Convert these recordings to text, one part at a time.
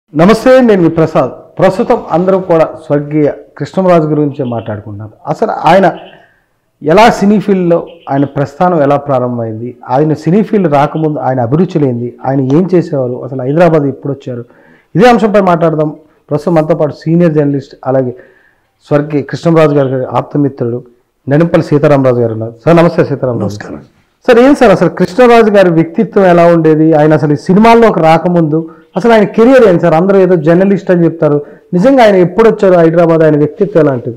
నమస్తే నేను మీ ప్రసాద్ ప్రస్తుతం అందరూ కూడా స్వర్గీయ కృష్ణరాజు గురించి మాట్లాడుకుంటున్నారు అసలు ఆయన ఎలా సినీ ఫీల్డ్లో ఆయన ప్రస్థానం ఎలా ప్రారంభమైంది ఆయన సినీ ఫీల్డ్ రాకముందు ఆయన అభిరుచులేంది ఆయన ఏం చేసేవారు అసలు హైదరాబాద్ ఎప్పుడు వచ్చారు ఇదే అంశంపై మాట్లాడదాం ప్రస్తుతం మనతో పాటు సీనియర్ జర్నలిస్ట్ అలాగే స్వర్గీయ కృష్ణరాజు గారి గారి ఆప్తమిత్రుడు నెనంపల్లి సీతారామరాజు గారు ఉన్నారు సార్ నమస్తే సీతారామరాజు నమస్కారం సార్ ఏం సార్ అసలు కృష్ణరాజు గారి వ్యక్తిత్వం ఎలా ఉండేది ఆయన అసలు ఈ సినిమాల్లోకి రాకముందు అసలు ఆయన కెరియర్ ఏంటి సార్ అందరూ ఏదో జర్నలిస్ట్ అని చెప్తారు నిజంగా ఆయన ఎప్పుడు వచ్చారు హైదరాబాద్ ఆయన వ్యక్తిత్వం ఎలాంటిది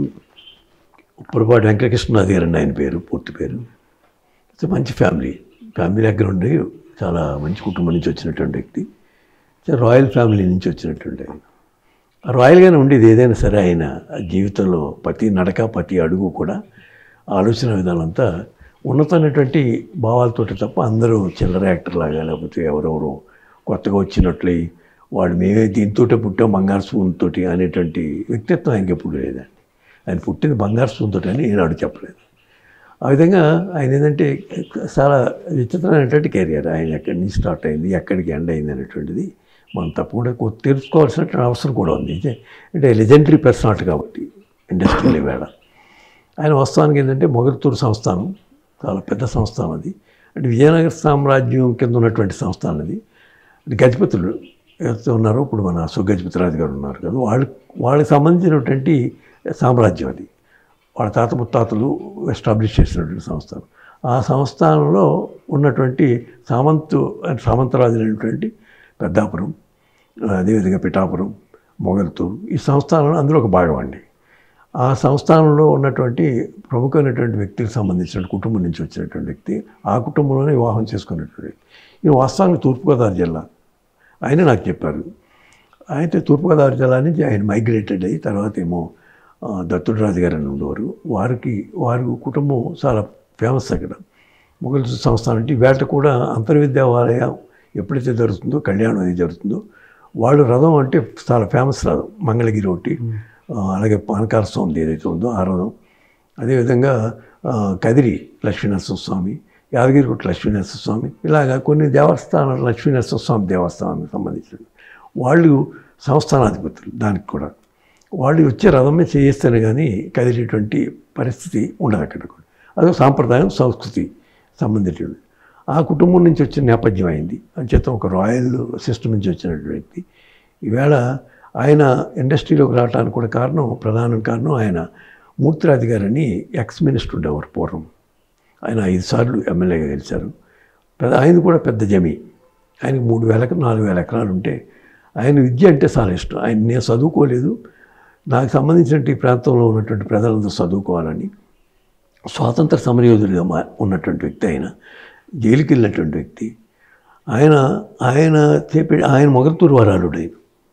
ఉప్పరపాటి వెంకటకృష్ణనాథ్ గారు అండి ఆయన పేరు పూర్తి పేరు ఇట్స్ మంచి ఫ్యామిలీ ఫ్యామిలీ దగ్గర ఉండి చాలా మంచి కుటుంబం నుంచి వచ్చినటువంటి వ్యక్తి చాలా రాయల్ ఫ్యామిలీ నుంచి వచ్చినటువంటి ఆయన ఆ రాయల్గానే ఉండేది ఏదైనా సరే ఆయన జీవితంలో ప్రతి నడక ప్రతి అడుగు కూడా ఆలోచన విధానం అంతా ఉన్నతమైనటువంటి భావాలతోటి తప్ప అందరూ చిల్లర యాక్టర్ లాగా లేకపోతే ఎవరెవరో కొత్తగా వచ్చినట్లయి వాడు మేమే దీంతో పుట్టాం బంగారు స్పూన్ తోటి అనేటువంటి వ్యక్తిత్వం ఆయనకి ఎప్పుడు లేదండి ఆయన పుట్టింది బంగారు స్పూన్ తోటి అని ఈనాడు చెప్పలేదు ఆ విధంగా ఆయన ఏంటంటే చాలా విచిత్రమైనటువంటి కెరియర్ ఆయన ఎక్కడి నుంచి స్టార్ట్ అయింది ఎక్కడికి ఎండ్ అయింది అనేటువంటిది మనం తప్పకుండా కొ- తెలుసుకోవాల్సినటువంటి అవసరం కూడా ఉంది ఇదే- అంటే లెజెండరీ పర్సనాలిటీ కాబట్టి ఇండస్ట్రీలో వేళ ఆయన వాస్తవానికి ఏంటంటే మొగల్తూరు సంస్థానం చాలా పెద్ద సంస్థానం అది అంటే విజయనగర సామ్రాజ్యం కింద ఉన్నటువంటి సంస్థానం అది అంటే గజపతులు ఎవరైతే ఉన్నారో ఇప్పుడు మన సుగజపతిరాజు గారు ఉన్నారు కదా వాళ్ళు వాళ్ళకి సంబంధించినటువంటి సామ్రాజ్యం అది వాళ్ళ తాత ముత్తాతలు ఎస్టాబ్లిష్ చేసినటువంటి సంస్థానం ఆ సంస్థానంలో ఉన్నటువంటి సామంతు సామంతరాజులు అనేటువంటి పెద్దాపురం అదేవిధంగా పిఠాపురం మొగల్తూరు ఈ సంస్థానంలో అందులో ఒక భాగం అండి ఆ సంస్థానంలో ఉన్నటువంటి ప్రముఖమైనటువంటి వ్యక్తికి సంబంధించిన కుటుంబం నుంచి వచ్చినటువంటి వ్యక్తి ఆ కుటుంబంలోనే వివాహం చేసుకున్నటువంటి వ్యక్తి ఈ వాస్తవానికి తూర్పుగోదావరి జిల్లా ఆయన నాకు చెప్పారు అయితే తూర్పుగోదావరి జిల్లా నుంచి ఆయన మైగ్రేటెడ్ అయ్యి తర్వాత ఏమో ఆ, దత్తుడు రాజు గారు అని ఉండేవారు వారికి వారి కుటుంబం చాలా ఫేమస్ అక్కడ మొఘల్ సంస్థానం అంటే వేట కూడా అంతర్విద్యాలయం ఎప్పుడైతే జరుగుతుందో కళ్యాణం అది జరుగుతుందో వాళ్ళు రథం అంటే చాలా ఫేమస్ రథం మంగళగిరి ఒకటి ఆ, అలాగే పానకాల స్వామి ఏదైతే ఉందో ఆ రథం అదేవిధంగా ఆ, కదిరి లక్ష్మీనరసింహ స్వామి యాదగిరిగుట్ట లక్ష్మీనరసింహ స్వామి ఇలాగా కొన్ని దేవస్థానాలు లక్ష్మీనరసింహ స్వామి దేవస్థానానికి సంబంధించిన వాళ్ళు సంస్థానాధిపతులు దానికి కూడా వాళ్ళు వచ్చే రథం మీద చేయిస్తేనే కానీ కదిలేటువంటి పరిస్థితి ఉండదు అక్కడ కూడా అదొక సాంప్రదాయం సంస్కృతి సంబంధించినది ఆ కుటుంబం నుంచి వచ్చిన నేపథ్యం అయింది అంచేత ఒక రాయల్ సిస్టమ్ నుంచి వచ్చినటువంటి వ్యక్తి ఈవేళ ఆయన ఇండస్ట్రీలోకి రావడానికి కూడా కారణం ప్రధాన కారణం ఆయన మూర్తిరాజు గారని ఎక్స్ మినిస్టర్ ఉండేవారు పూర్వం ఆయన ఐదు సార్లు ఎమ్మెల్యేగా గెలిచారు పెద్ద ఆయన కూడా పెద్ద జమీ ఆయనకు మూడు వేలకు నాలుగు వేల ఎకరాలు ఉంటే ఆయన విద్య అంటే చాలా ఇష్టం ఆయన నేను చదువుకోలేదు నాకు సంబంధించినటువంటి ఈ ప్రాంతంలో ఉన్నటువంటి ప్రజలందరూ చదువుకోవాలని స్వాతంత్ర సమరయోధుడిగా మా ఉన్నటువంటి వ్యక్తి ఆయన జైలుకి వెళ్ళినటువంటి వ్యక్తి ఆయన ఆయన చెప్పి ఆయన మొగల్తూరు వరాలుడు ఆయన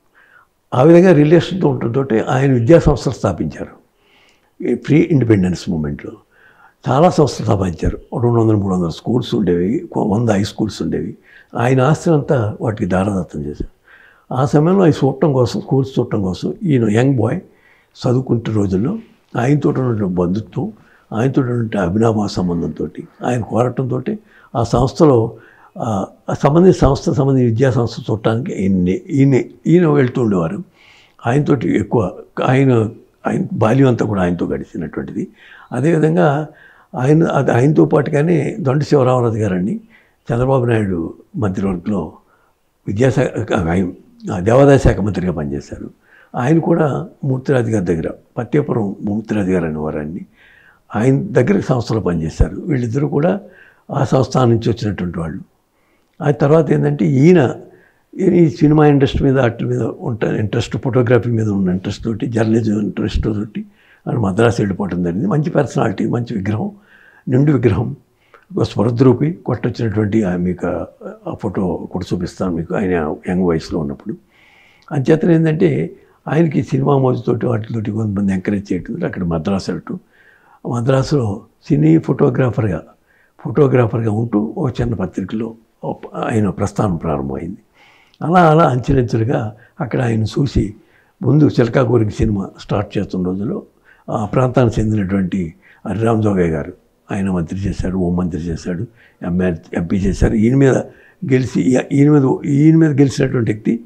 ఆ విధంగా రిలేషన్తో ఉండటంతో ఆయన విద్యా సంస్థలు స్థాపించారు ఈ ప్రీ ఇండిపెండెన్స్ మూమెంట్లో చాలా సంస్థలు స్థాపించారు రెండు వందల మూడు వందల స్కూల్స్ ఉండేవి వంద హై స్కూల్స్ ఉండేవి ఆయన ఆస్తి అంతా వాటికి దారదత్తం చేశారు ఆ సమయంలో అవి చూడటం కోసం స్కూల్స్ చూడటం కోసం ఈయన యంగ్ బాయ్ చదువుకుంటే రోజుల్లో ఆయనతో ఉన్నటువంటి బంధుత్వం ఆయనతో ఉన్నటువంటి అభినాభ సంబంధంతో ఆయన కోరటంతో ఆ సంస్థలో ఆ, ఆ సంబంధించిన సంస్థ సంబంధించిన విద్యా సంస్థ చూడటానికి ఈయన్ని ఈయన ఈయన వెళ్తూ ఉండేవారు ఆయనతోటి ఎక్కువ ఆయన ఆయన బాల్యం అంతా కూడా ఆయనతో గడిచినటువంటిది అదేవిధంగా ఆయన అది ఆయనతో పాటుగానే దొండ శివరామరాజు గారండి చంద్రబాబు నాయుడు మంత్రివర్గంలో విద్యాశాఖ ఆయన ఆ దేవాదాయ శాఖ మంత్రిగా పనిచేశారు ఆయన కూడా మూర్తిరాజు గారి దగ్గర పత్యపురం మూర్తిరాజు గారు అనేవారండి ఆయన దగ్గర సంస్థలో పనిచేశారు వీళ్ళిద్దరూ కూడా ఆ సంస్థానం నుంచి వచ్చినటువంటి వాళ్ళు ఆ తర్వాత ఏంటంటే ఈయన ఈ సినిమా ఇండస్ట్రీ మీద వాటి మీద ఉంట ఇంట్రెస్ట్ ఫోటోగ్రఫీ మీద ఉన్న ఇంట్రెస్ట్ తోటి జర్నలిజం ఇంట్రెస్ట్ తోటి ఆయన మద్రాసు వెళ్ళిపోవడం జరిగింది మంచి పర్సనాలిటీ మంచి విగ్రహం నిండు విగ్రహం ఒక స్వరద్రూపి కొట్టొచ్చినటువంటి ఆ మీకు ఆ ఫోటో కూడా చూపిస్తాను మీకు ఆయన యంగ్ వయసులో ఉన్నప్పుడు అంచేతన ఏంటంటే ఆయనకి సినిమా మోజుతోటి వాటితోటి కొంతమంది ఎంకరేజ్ చేయటం అక్కడ మద్రాసు వెళ్ళటం మద్రాసులో సినీ ఫోటోగ్రాఫర్గా ఫోటోగ్రాఫర్గా ఉంటూ ఒక చిన్న పత్రికలో ఒక- ఆయన ప్రస్థానం ప్రారంభమైంది అలా అలా అంచెలంచెలుగా అక్కడ ఆయన చూసి ముందు చిలకాగూరికి సినిమా స్టార్ట్ చేస్తున్న రోజుల్లో ఆ ప్రాంతానికి చెందినటువంటి హరిరామ్ జోగయ్య గారు ఆయన మంత్రి చేశాడు హోం మంత్రి చేశాడు ఎంఏ ఎంపీ చేశారు ఈయన మీద గెలిచి ఈయన మీద ఈయన మీద గెలిచినటువంటి వ్యక్తి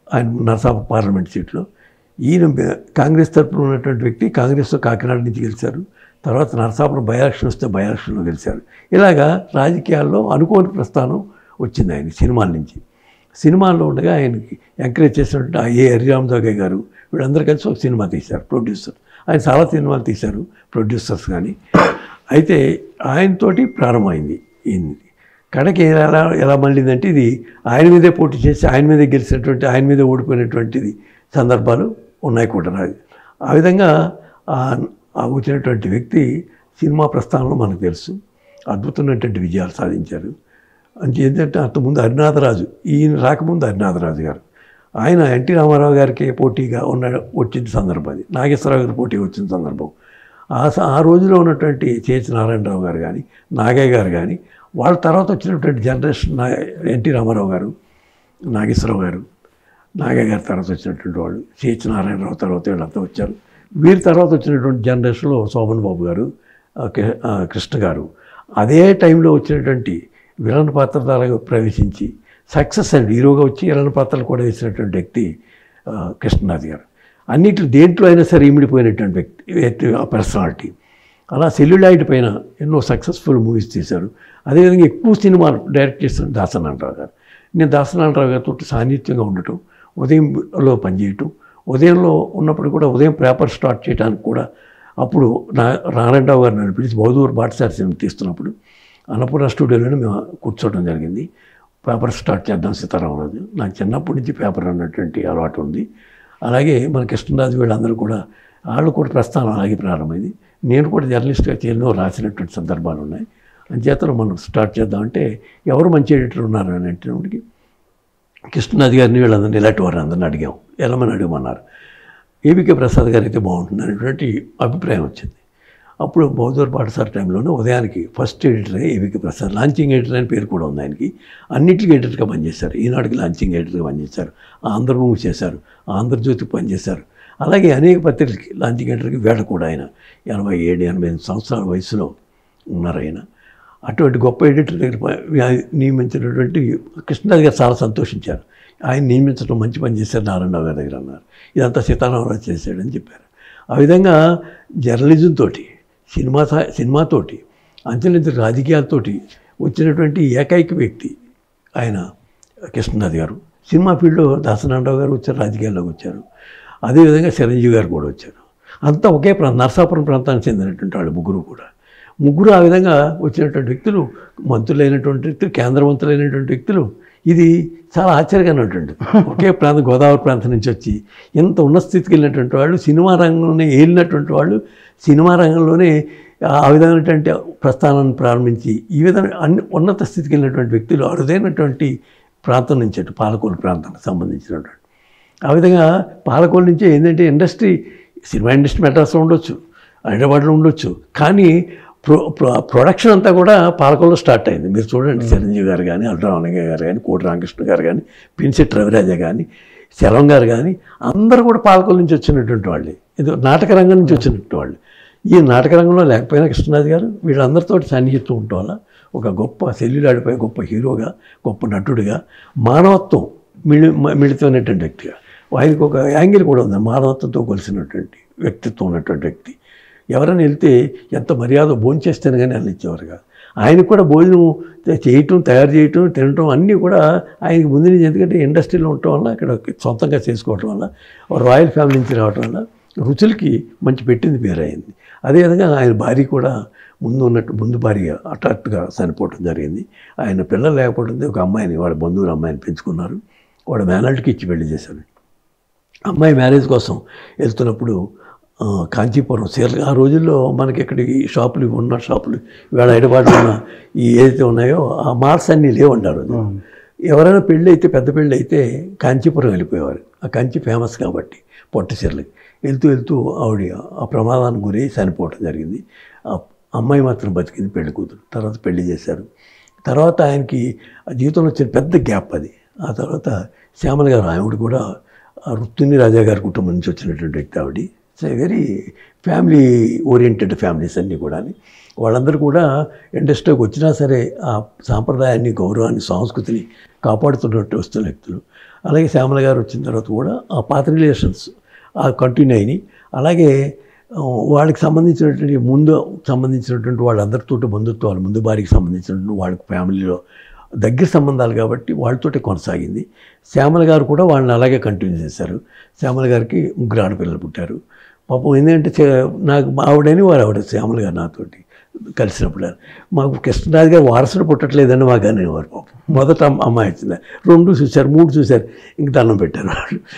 ఆయన నరసాప పార్లమెంట్ సీట్లో ఈయన బె- కాంగ్రెస్ తరపున ఉన్నటువంటి వ్యక్తి కాంగ్రెస్లో కాకినాడ నుంచి గెలిచారు తర్వాత నరసాపురం బై ఎలక్షన్ వస్తే బై ఎలక్షన్లో గెలిచారు ఇలాగా రాజకీయాల్లో అనుకోని ప్రస్థానం వచ్చింది ఆయన సినిమాల నుంచి సినిమాల్లో ఉండగా ఆయనకి ఎంకరేజ్ చేసినట్టు ఆ ఏ హరిరామ్ జోగయ్య గారు వీళ్ళందరూ కలిసి ఒక సినిమా తీశారు ప్రొడ్యూసర్ ఆయన చాలా సినిమాలు తీశారు ప్రొడ్యూసర్స్ కానీ అయితే ఆయనతోటి ప్రారంభమైంది ఈయనది కడకి ఎలా ఎలా మళ్ళీందంటే ఇది ఆయన మీదే పోటీ చేసి ఆయన మీదే గెలిచినటువంటి ఆయన మీదే ఓడిపోయినటువంటిది సందర్భాలు ఉన్నాయి కూడా రాదు ఆ విధంగా ఆ- ఆ వచ్చినటువంటి వ్యక్తి సినిమా ప్రస్థానంలో మనకు తెలుసు అద్భుతమైనటువంటి విజయాలు సాధించారు అంటే ఏంటంటే అంతకుముందు హరినాథరాజు ఈయన రాకముందు హరినాథరాజు గారు ఆయన ఎన్టీ రామారావు గారికి పోటీగా ఉన్న వచ్చిన సందర్భం అది నాగేశ్వరరావు గారి పోటీ వచ్చిన సందర్భం ఆ స- ఆ రోజులో ఉన్నటువంటి చేతి నారాయణరావు గారు కానీ నాగయ్య గారు కానీ వాళ్ళ తర్వాత వచ్చినటువంటి జనరేషన్ నా ఎన్టీ రామారావు గారు నాగేశ్వరరావు గారు నాగయ్య గారి తర్వాత వచ్చినటువంటి వాళ్ళు సిహెచ్ నారాయణరావు తర్వాత వీళ్ళంతా వచ్చారు వీరి తర్వాత వచ్చినటువంటి జనరేషన్లో శోభన్ బాబు గారు ఆ, కి- ఆ, కృష్ణ గారు అదే టైంలో వచ్చినటువంటి విలన్ పాత్రధారగా ప్రవేశించి సక్సెస్ అండ్ హీరోగా వచ్చి విలన్ పాత్రలు కూడా వేసినటువంటి వ్యక్తి ఆ, కృష్ణనాథ్ గారు అన్నిట్లో దేంట్లో అయినా సరే ఇమిడిపోయినటువంటి వ్యక్తి వ్యక్తి ఆ పర్సనాలిటీ అలా సెల్యులాయిడ్ పైన ఎన్నో సక్సెస్ఫుల్ మూవీస్ తీశారు అదేవిధంగా ఎక్కువ సినిమాలు డైరెక్ట్ చేస్తున్న దాసనారాయణరావు గారు నేను దాసనారాయణరావు గారితో సాన్నిధ్యంగా ఉండటం ఉదయంలో పనిచేయటం ఉదయంలో ఉన్నప్పుడు కూడా ఉదయం పేపర్ స్టార్ట్ చేయడానికి కూడా అప్పుడు నా నారాయణరావు గారు నన్ను పిలిచి బౌదూర్ బాటసారి సినిమా తీస్తున్నప్పుడు అన్నపూర్ణ స్టూడియోలోనే మేము కూర్చోవడం జరిగింది పేపర్ స్టార్ట్ చేద్దాం సీతారామరాజు నాకు చిన్నప్పటి నుంచి పేపర్ అన్నటువంటి అలవాటు ఉంది అలాగే మన కృష్ణరాజు వీళ్ళందరూ కూడా వాళ్ళు కూడా ప్రస్థానం అలాగే ప్రారంభమైంది నేను కూడా జర్నలిస్ట్గా చేరినో రాసినటువంటి సందర్భాలు ఉన్నాయి అంచేతను మనం స్టార్ట్ చేద్దామంటే ఎవరు మంచి ఎడిటర్ ఉన్నారు అని అంటే కృష్ణనాథ్ గారిని వీళ్ళందరినీ ఇలాంటి వారిని అందరిని అడిగాం వెళ్ళమని అడగమన్నారు ఏబికే ప్రసాద్ గారు అయితే బాగుంటుంది అనేటువంటి అభిప్రాయం వచ్చింది అప్పుడు బౌద్ధూర్ పాఠశాల టైంలోనే ఉదయానికి first editor ABK Prasad launching editor అని పేరు కూడా ఉంది ఆయనకి అన్నిటికీ ఎడిటర్గా పనిచేశారు ఈనాటికి లాంచింగ్ ఎడిటర్గా పనిచేశారు ఆంధ్రభూమి చేశారు ఆంధ్రజ్యోతికి పనిచేశారు అలాగే అనేక పత్రికలకి లాంచింగ్ ఎడిటర్కి వేడ కూడా ఆయన ఎనభై ఏడు ఎనభై ఎనిమిది సంవత్సరాల వయసులో ఉన్నారు ఆయన అటువంటి గొప్ప ఎడిటర్ దగ్గర ప- ఆయన నియమించినటువంటి కృష్ణరాజు గారు చాలా సంతోషించారు ఆయన నియమించడం మంచి పని చేశారు నారాయణరావు గారి దగ్గర అన్నారు ఇదంతా సీతారామరాజు చేశాడని చెప్పారు ఆ విధంగా జర్నలిజం తోటి సినిమా సా- సినిమాతోటి అంచెలంచె రాజకీయాలతోటి వచ్చినటువంటి ఏకైక వ్యక్తి ఆయన కృష్ణనాథ్ గారు సినిమా ఫీల్డ్లో దాసనారాయణరావు గారు వచ్చారు రాజకీయాల్లోకి వచ్చారు అదేవిధంగా చిరంజీవి గారు కూడా వచ్చారు అంతా ఒకే ప్రాంతం నర్సాపురం ప్రాంతానికి చెందినటువంటి వాళ్ళు ముగ్గురు కూడా ముగ్గురు ఆ విధంగా వచ్చినటువంటి వ్యక్తులు మంత్రులైనటువంటి వ్యక్తులు కేంద్ర మంత్రులైనటువంటి వ్యక్తులు ఇది చాలా ఆశ్చర్యకరమైనటువంటి ఒకే ప్రాంతం గోదావరి ప్రాంతం నుంచి వచ్చి ఇంత ఉన్నత స్థితికి వెళ్ళినటువంటి వాళ్ళు సినిమా రంగంలోనే ఏలినటువంటి వాళ్ళు సినిమా రంగంలోనే ఆ విధమైనటువంటి ప్రస్థానాన్ని ప్రారంభించి ఈ విధంగా అన్ని ఉన్నత స్థితికి వెళ్ళినటువంటి వ్యక్తులు అరుదైనటువంటి ప్రాంతం నుంచి అటు పాలకోలు ప్రాంతానికి సంబంధించినటువంటి ఆ విధంగా పాలకోలు నుంచే ఏంటంటే ఇండస్ట్రీ సినిమా ఇండస్ట్రీ మెడ్రాస్లో ఉండొచ్చు హైదరాబాద్లో ఉండొచ్చు కానీ ప్రొ ప్రొ- ప్రొడక్షన్ అంతా కూడా పాలకొల్లో స్టార్ట్ అయింది మీరు చూడండి చిరంజీవి గారు కానీ అల్రావణయ్య గారు కానీ కోటి రామకృష్ణ గారు కానీ పిన్సెట్ రవిరాజ కానీ శరం గారు కానీ అందరూ కూడా పాలకొల నుంచి వచ్చినటువంటి వాళ్ళే ఇది నాటక రంగం నుంచి వచ్చినటువంటి వాళ్ళు ఈ నాటక రంగంలో లేకపోయినా కృష్ణరాజు గారు వీళ్ళందరితో సన్నిహితం ఉండటం వల్ల ఒక గొప్ప సెల్యులాడిపోయి గొప్ప హీరోగా గొప్ప నటుడిగా మానవత్వం మిళి మిళితమైనటువంటి వ్యక్తిగా ఆయనకు ఒక యాంగిల్ కూడా ఉంది మానవత్వంతో కలిసినటువంటి వ్యక్తిత్వం ఉన్నటువంటి వ్యక్తి ఎవరైనా వెళ్తే ఎంత మర్యాద భోజనం చేస్తేనే కానీ వాళ్ళు ఇచ్చేవారు కాదు ఆయనకు కూడా భోజనం చేయటం తయారు చేయటం తినటం అన్నీ కూడా ఆయనకి ముందు నుంచి ఎందుకంటే ఇండస్ట్రీలో ఉండటం వల్ల ఇక్కడ సొంతంగా చేసుకోవటం వల్ల రాయల్ ఫ్యామిలీ నుంచి రావటం వల్ల రుచులకి మంచి పెట్టింది పేరు అయింది అదేవిధంగా ఆయన భార్య కూడా ముందు ఉన్నట్టు ముందు భార్య హఠాత్తుగా చనిపోవటం జరిగింది ఆయన పిల్లలు లేకపోవడంతో ఒక అమ్మాయిని వాళ్ళ బంధువుల అమ్మాయిని పెంచుకున్నారు వాడు మేనల్ట్కి ఇచ్చి పెళ్లి చేశారు అమ్మాయి మ్యారేజ్ కోసం వెళ్తున్నప్పుడు ఆ, కాంచీపురం చీరలు ఆ రోజుల్లో మనకి ఇక్కడ ఈ షాపులు ఇవి ఉన్న షాపులు ఇవాళ హైదరాబాద్లో ఉన్న ఈ ఏదైతే ఉన్నాయో ఆ మార్క్స్ అన్నీ లేవంటారు ఎవరైనా పెళ్ళి అయితే పెద్ద పెళ్ళి అయితే కాంచీపురం వెళ్ళిపోయేవారు ఆ కంచి ఫేమస్ కాబట్టి పొట్ట చీరలకి వెళ్తూ వెళ్తూ ఆవిడ ఆ ప్రమాదానికి గురై చనిపోవటం జరిగింది ఆ అమ్మాయి మాత్రం బతికింది పెళ్లి కూతురు తర్వాత పెళ్లి చేశారు తర్వాత ఆయనకి ఆ జీవితంలో వచ్చిన పెద్ద గ్యాప్ అది ఆ తర్వాత శ్యామల గారు ఆవిడ కూడా ఆ రుత్తుని రాజా గారి కుటుంబం నుంచి వచ్చినటువంటి వ్యక్తి ఆవిడ so very family oriented families అన్నీ కూడా వాళ్ళందరూ కూడా ఇండస్ట్రీకి వచ్చినా సరే ఆ సాంప్రదాయాన్ని గౌరవాన్ని సంస్కృతిని కాపాడుతున్నట్టు వస్తున్న వ్యక్తులు అలాగే శ్యామల గారు వచ్చిన తర్వాత కూడా ఆ పాత రిలేషన్స్ ఆ కంటిన్యూ అయినాయి అలాగే ఆ, వాళ్ళకి సంబంధించినటువంటి ముందు సంబంధించినటువంటి వాళ్ళందరితో బంధుత్వాలు ముందు భార్యకి సంబంధించినటువంటి వాళ్ళకి ఫ్యామిలీలో దగ్గర సంబంధాలు కాబట్టి వాళ్ళతోటే కొనసాగింది శ్యామల గారు కూడా వాళ్ళని అలాగే కంటిన్యూ చేశారు శ్యామల గారికి ముగ్గురు ఆడపిల్లలు పుట్టారు పాపం ఏంటంటే చే- నాకు మా ఆవిడని వారు ఆవిడ శ్యామల గారు నాతోటి కలిసినప్పుడు మాకు కృష్ణరాజు గారు వారసుడు పుట్టట్లేదని మాకు అనేవారు పాపం మొదట అమ్మ- అమ్మాయి వచ్చింది రెండు చూశారు మూడు చూశారు ఇంక దండం పెట్టారు వాళ్ళు